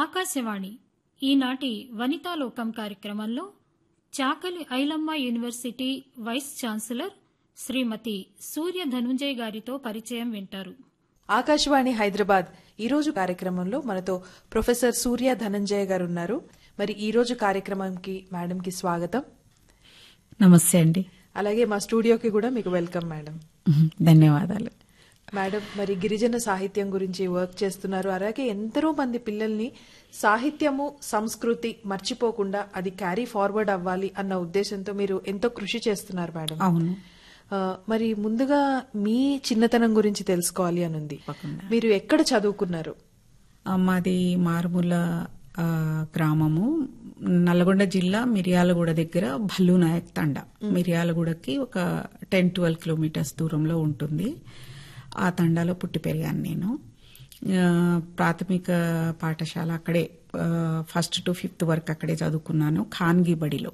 ఆకాశవాణి ఈనాటి వనితాలోకం కార్యక్రమంలో Chakali Ilamma university vice chancellor Shrimati Surya Dhanunjay గారితో పరిచయం వింటారు ఆకాశవాణి హైదరాబాద్ ఈ రోజు కార్యక్రమంలో మనతో ప్రొఫెసర్ సూర్య ధనంజయ గారు ఉన్నారు మరి ఈ రోజు కార్యక్రమంకి మేడంకి స్వాగతం నమస్తే అండి అలాగే మా స్టూడియోకి కూడా మీకు వెల్కమ్ మేడం ధన్యవాదాలు మేడం మరి గిరిజన సాహిత్యం గురించి వర్క్ చేస్తున్నారు అలాగే ఎందరో మంది పిల్లల్ని సాహిత్యము సంస్కృతి మర్చిపోకుండా అది క్యారీ ఫార్వర్డ్ అవ్వాలి అన్న ఉద్దేశంతో మీరు ఎంతో కృషి చేస్తున్నారు మేడం అవును ఆ, మరి ముందుగా మీ చిన్నతనం గురించి తెలుసుకోవాలి అని ఉంది మీరు ఎక్కడ చదువుకున్నారు ఆ, మాది మారుమూల ఆ, గ్రామము నల్గొండ జిల్లా మిర్యాలగూడ దగ్గర భల్లు నాయక్ తండ మిర్యాలగూడకి ఒక టెన్ ట్వెల్వ్ కిలోమీటర్స్ దూరంలో ఉంటుంది ఆ తండాలో పుట్టి పెరిగాను నేను ఆ, ప్రాథమిక పాఠశాల అక్కడే ఫస్ట్ టు ఫిఫ్త్ వరకు అక్కడే చదువుకున్నాను ఖాన్గీ బడిలో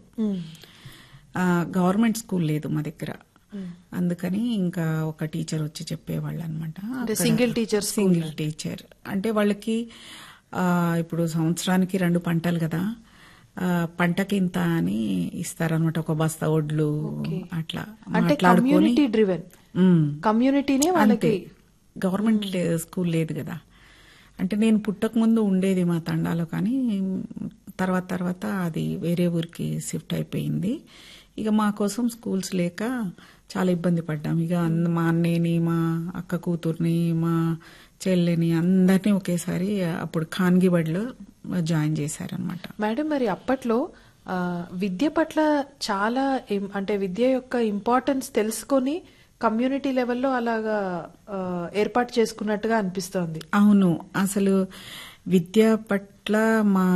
ఆ, గవర్నమెంట్ స్కూల్ లేదు మా దగ్గర అందుకని ఇంకా ఒక టీచర్ వచ్చి చెప్పేవాళ్ళు అనమాట అంటే single teacher school single teacher అంటే వాళ్ళకి ఆ, ఇప్పుడు సంవత్సరానికి రెండు పంటలు కదా ఆ, పంటకి ఇంత అని ఇస్తారనమాట ఒక బస్తా ఒడ్లు అట్లా అంటే మాట్లాడుకొని కమ్యూనిటీ డ్రివెన్ ఉమ్. కమ్యూనిటీనే వాళ్ళకి గవర్నమెంట్ లే- స్కూల్ లేదు కదా అంటే నేను పుట్టక ముందు ఉండేది మా తండాలో కానీ తర్వాత తర్వాత అది వేరే ఊరికి షిఫ్ట్ అయిపోయింది ఇక మా కోసం స్కూల్స్ లేక చాలా ఇబ్బంది పడ్డాం ఇక అంద- మా అన్నయ్యని మా అక్క కూతుర్ని మా చెల్లిని అందరినీ ఒకేసారి అప్పుడు ఖాన్గిబడిలో జాయిన్ చేశారనమాట మేడం మరి అప్పట్లో ఆ, విద్య పట్ల చాలా ఏం- అంటే విద్య యొక్క ఇంపార్టెన్స్ తెలుసుకొని కమ్యూనిటీ లెవెల్లో అలాగా ఆ, ఏర్పాటు చేసుకున్నట్టుగా అనిపిస్తోంది అవును అసలు విద్య పట్ల మా